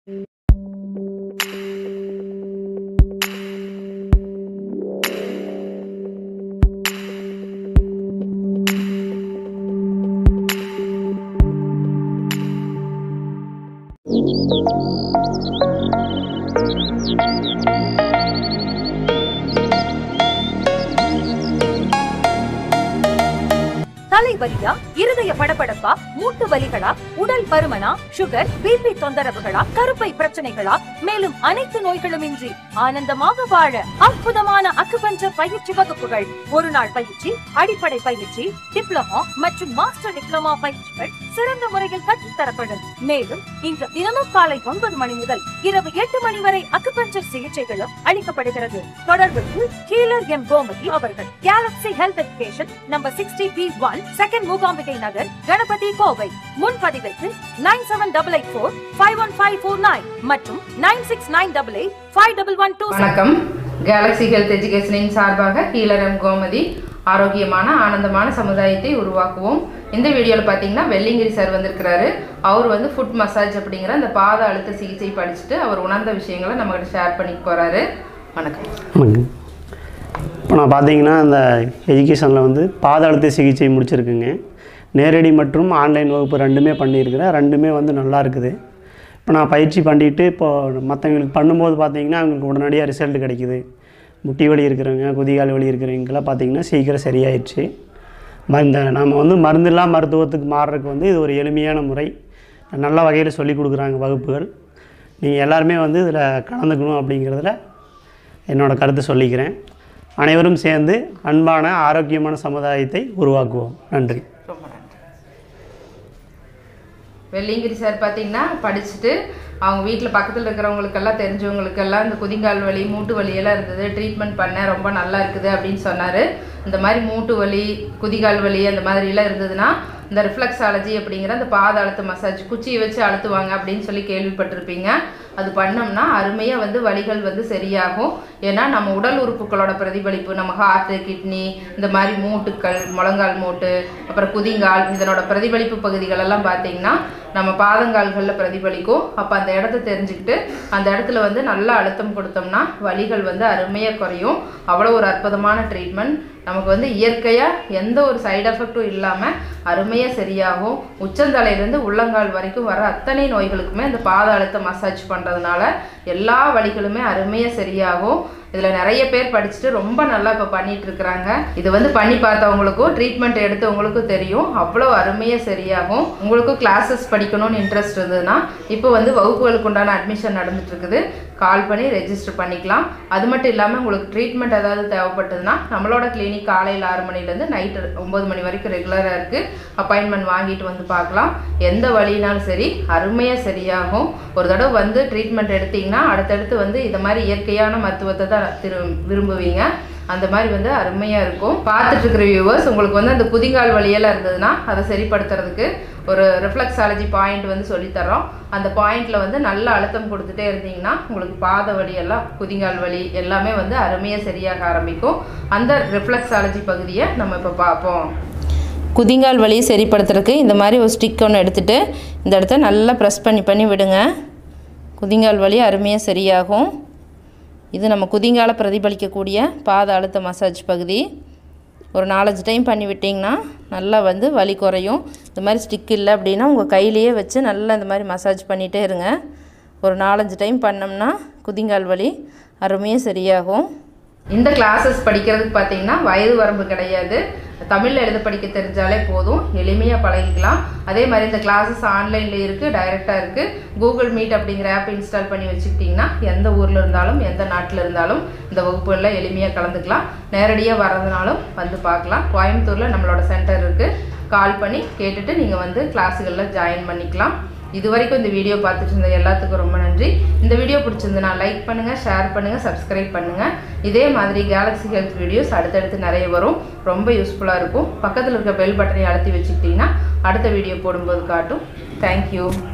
தலைவலியா இருதய படபடப்பா மூட்டு வலிகளா உடல் பருமனா சுகர் பிபி தொந்தரவுகளா கருப்பை பிரச்சனைகளா மேலும் அனைத்து நோய்களும் இன்றி ஆனந்தமாக வாழ அற்புதமான அக்குபஞ்சர் பயிற்சி வகுப்புகள் ஒரு நாள் பயிற்சி அடிப்படை பயிற்சி டிப்ளமோ மற்றும் மாஸ்டர் டிப்ளமோ பயிற்சிகள் சிறந்த முறையில் கற்றுத்தரப்படும் மேலும் இன்று தினமும் காலை ஒன்பது மணி முதல் இரவு எட்டு மணி வரை அக்குபஞ்சர் சிகிச்சைகளும் அளிக்கப்படுகிறது தொடர்புக்கு ஹீலர் எம் கோமதி அவர்கள் galaxy health education number sixty B one second Mookambigai Nagar Ganapathy Kovai முன்பதிவிற்கு nine seven double eight four five one five four nine மற்றும் nine six nine double eight five double one two வணக்கம் கேலக்ஸி ஹெல்த் எஜுகேஷனின் சார்பாக கீழரம் கோமதி ஆரோக்கியமான ஆனந்தமான சமுதாயத்தை உருவாக்குவோம் இந்த வீடியோவில் பார்த்தீங்கன்னா வெள்ளிங்கிரி சார் வந்திருக்கிறாரு அவர் வந்து ஃபுட் மசாஜ் அப்படிங்கிற அந்த பாத அழுத்த சிகிச்சை படிச்சுட்டு அவர் உணர்ந்த விஷயங்களை நம்மகிட்ட ஷேர் பண்ணிக்க போகிறாரு வணக்கம் வணக்கம் இப்போ நான் பார்த்தீங்கன்னா அந்த எஜுகேஷனில் வந்து பாத அழுத்த சிகிச்சை முடிச்சிருக்குங்க நேரடி மற்றும் ஆன்லைன் வகுப்பு ரெண்டுமே பண்ணியிருக்கிறேன் ரெண்டுமே வந்து நல்லா இருக்குது இப்போ நான் பயிற்சி பண்ணிட்டு இப்போ மற்றவங்களுக்கு பண்ணும்போது பார்த்தீங்கன்னா அவங்களுக்கு உடனடியாக ரிசல்ட் கிடைக்குது முட்டி வலி இருக்கிறவங்க குதிகால் வலி இருக்கிறவங்கெல்லாம் பார்த்தீங்கன்னா சீக்கிரம் சரியாயிடுச்சு மருந்த நம்ம வந்து மருந்தில்லா மருத்துவத்துக்கு மாறுறதுக்கு வந்து இது ஒரு எளிமையான முறை நல்ல வகையில் சொல்லி கொடுக்குறாங்க வகுப்புகள் நீங்கள் எல்லாருமே வந்து இதில் கலந்துக்கணும் அப்படிங்கிறதுல என்னோட கருத்து சொல்லிக்கிறேன் அனைவரும் சேர்ந்து அன்பான ஆரோக்கியமான சமுதாயத்தை உருவாக்குவோம் நன்றி ரொம்ப நன்றி வெள்ளிங்கிரி சார் பார்த்தீங்கன்னா படிச்சுட்டு அவங்க வீட்டில் பக்கத்தில் இருக்கிறவங்களுக்கெல்லாம் தெரிஞ்சவங்களுக்கெல்லாம் இந்த குதிங்கால் வலி மூட்டு வலி எல்லாம் இருந்தது ட்ரீட்மெண்ட் பண்ணேன் ரொம்ப நல்லா இருக்குது அப்படின்னு சொன்னார் இந்த மாதிரி மூட்டு வலி குதிகால் வலி அந்த மாதிரிலாம் இருந்ததுன்னா இந்த ரிஃப்ளெக்ஸாலஜி அப்படிங்கிற அந்த பாத அழுத்த மசாஜ் குச்சியை வச்சு அழுத்துவாங்க அப்படின்னு சொல்லி கேள்விப்பட்டிருப்பீங்க அது பண்ணோம்னா அருமையாக வந்து வலிகள் வந்து சரியாகும் ஏன்னா நம்ம உடல் உறுப்புகளோட பிரதிபலிப்பு நம்ம ஹார்ட்டு கிட்னி இந்த மாதிரி மூட்டுக்கள் முழங்கால் மூட்டு அப்புறம் குதிங்கால் இதனோட பிரதிபலிப்பு பகுதிகள் எல்லாம் பார்த்தீங்கன்னா நம்ம பாதங்கால்களில் பிரதிபலிக்கும் அப்போ அந்த இடத்த தெரிஞ்சுக்கிட்டு அந்த இடத்துல வந்து நல்ல அழுத்தம் கொடுத்தோம்னா வலிகள் வந்து அருமையாக குறையும் அவ்வளோ ஒரு அற்புதமான ட்ரீட்மெண்ட் நமக்கு வந்து இயற்கையாக எந்த ஒரு சைடு எஃபெக்ட்டும் இல்லாமல் அருமையாக சரியாகும் உச்சந்தலையிலேருந்து உள்ளங்கால் வரைக்கும் வர அத்தனை நோய்களுக்குமே அந்த பாத அழுத்த மசாஜ் பண்ணுறதுனால எல்லா வலிகளுமே அருமையாக சரியாகும் இதில் நிறைய பேர் படிச்சுட்டு ரொம்ப நல்லா இப்போ பண்ணிட்டு இருக்கிறாங்க இது வந்து பண்ணி பார்த்தவங்களுக்கும் ட்ரீட்மெண்ட் எடுத்தவங்களுக்கும் தெரியும் அவ்வளோ அருமையாக சரியாகும் உங்களுக்கும் கிளாஸஸ் படிக்கணும்னு இன்ட்ரெஸ்ட் இருந்ததுன்னா இப்போ வந்து வகுப்புகளுக்கு உண்டான அட்மிஷன் நடந்துட்டு இருக்குது கால் பண்ணி ரெஜிஸ்டர் பண்ணிக்கலாம் அது மட்டும் இல்லாமல் உங்களுக்கு ட்ரீட்மெண்ட் ஏதாவது தேவைப்பட்டதுன்னா நம்மளோட கிளினிக் காலையில் ஆறு மணிலேருந்து நைட்டு ஒம்பது மணி வரைக்கும் ரெகுலராக இருக்குது அப்பாயின்மெண்ட் வாங்கிட்டு வந்து பார்க்கலாம் எந்த வழினாலும் சரி அருமையாக சரியாகும் ஒரு தடவை வந்து ட்ரீட்மெண்ட் எடுத்தீங்கன்னா அடுத்தடுத்து வந்து இந்த மாதிரி இயற்கையான மருத்துவத்தை தான் திரு விரும்புவீங்க அந்த மாதிரி வந்து அருமையாக இருக்கும் பார்த்துட்டு இருக்கிற வியூவர்ஸ் உங்களுக்கு வந்து அந்த குதிங்கால் வலியெல்லாம் இருந்ததுன்னா அதை சரிப்படுத்துறதுக்கு ஒரு ரிஃப்ளெக்ஸாலஜி பாயிண்ட் வந்து சொல்லித்தரோம் அந்த பாயிண்டில் வந்து நல்ல அழுத்தம் கொடுத்துட்டே இருந்தீங்கன்னா உங்களுக்கு பாத வலி எல்லாம் குதிங்கால் வலி எல்லாமே வந்து அருமையாக சரியாக ஆரம்பிக்கும் அந்த ரிஃப்ளெக்ஸாலஜி பகுதியை நம்ம இப்போ பார்ப்போம் குதிங்கால் வலியை சரிப்படுத்துறதுக்கு இந்த மாதிரி ஒரு ஸ்டிக் ஒன்று எடுத்துகிட்டு இந்த இடத்த நல்லா ப்ரெஸ் பண்ணி பண்ணி விடுங்க குதிங்கால் வலி அருமையாக சரியாகும் இது நம்ம குதிங்கால பிரதிபலிக்கக்கூடிய பாத அழுத்த மசாஜ் பகுதி ஒரு நாலஞ்சு டைம் பண்ணி விட்டிங்கன்னா நல்லா வந்து வலி குறையும் இந்த மாதிரி ஸ்டிக் இல்லை அப்படின்னா உங்கள் கையிலேயே வச்சு நல்லா இந்த மாதிரி மசாஜ் பண்ணிகிட்டே இருங்க ஒரு நாலஞ்சு டைம் பண்ணோம்னா குதிங்கால் வலி அருமையாக சரியாகும் இந்த கிளாஸஸ் படிக்கிறதுக்கு பார்த்தீங்கன்னா வயது வரம்பு கிடையாது தமிழில் எழுத படிக்க தெரிஞ்சாலே போதும் எளிமையாக பழகிக்கலாம் அதே மாதிரி இந்த கிளாஸஸ் ஆன்லைனில் இருக்குது டைரெக்டாக இருக்குது கூகுள் மீட் அப்படிங்கிற ஆப் இன்ஸ்டால் பண்ணி வச்சுக்கிட்டிங்கன்னா எந்த ஊரில் இருந்தாலும் எந்த நாட்டில் இருந்தாலும் இந்த வகுப்புகளில் எளிமையாக கலந்துக்கலாம் நேரடியாக வர்றதுனாலும் வந்து பார்க்கலாம் கோயம்புத்தூரில் நம்மளோட சென்டர் இருக்குது கால் பண்ணி கேட்டுட்டு நீங்கள் வந்து கிளாஸுகளில் ஜாயின் பண்ணிக்கலாம் இது வரைக்கும் இந்த வீடியோ பார்த்துட்டு இருந்த எல்லாத்துக்கும் ரொம்ப நன்றி இந்த வீடியோ பிடிச்சிருந்தனா லைக் பண்ணுங்கள் ஷேர் பண்ணுங்கள் சப்ஸ்கிரைப் பண்ணுங்கள் இதே மாதிரி கேலக்ஸி ஹெல்த் வீடியோஸ் அடுத்தடுத்து நிறைய வரும் ரொம்ப யூஸ்ஃபுல்லாக இருக்கும் பக்கத்தில் இருக்க பெல் பட்டனை அழுத்தி வச்சுக்கிட்டிங்கன்னா அடுத்த வீடியோ போடும்போது காட்டும் தேங்க்யூ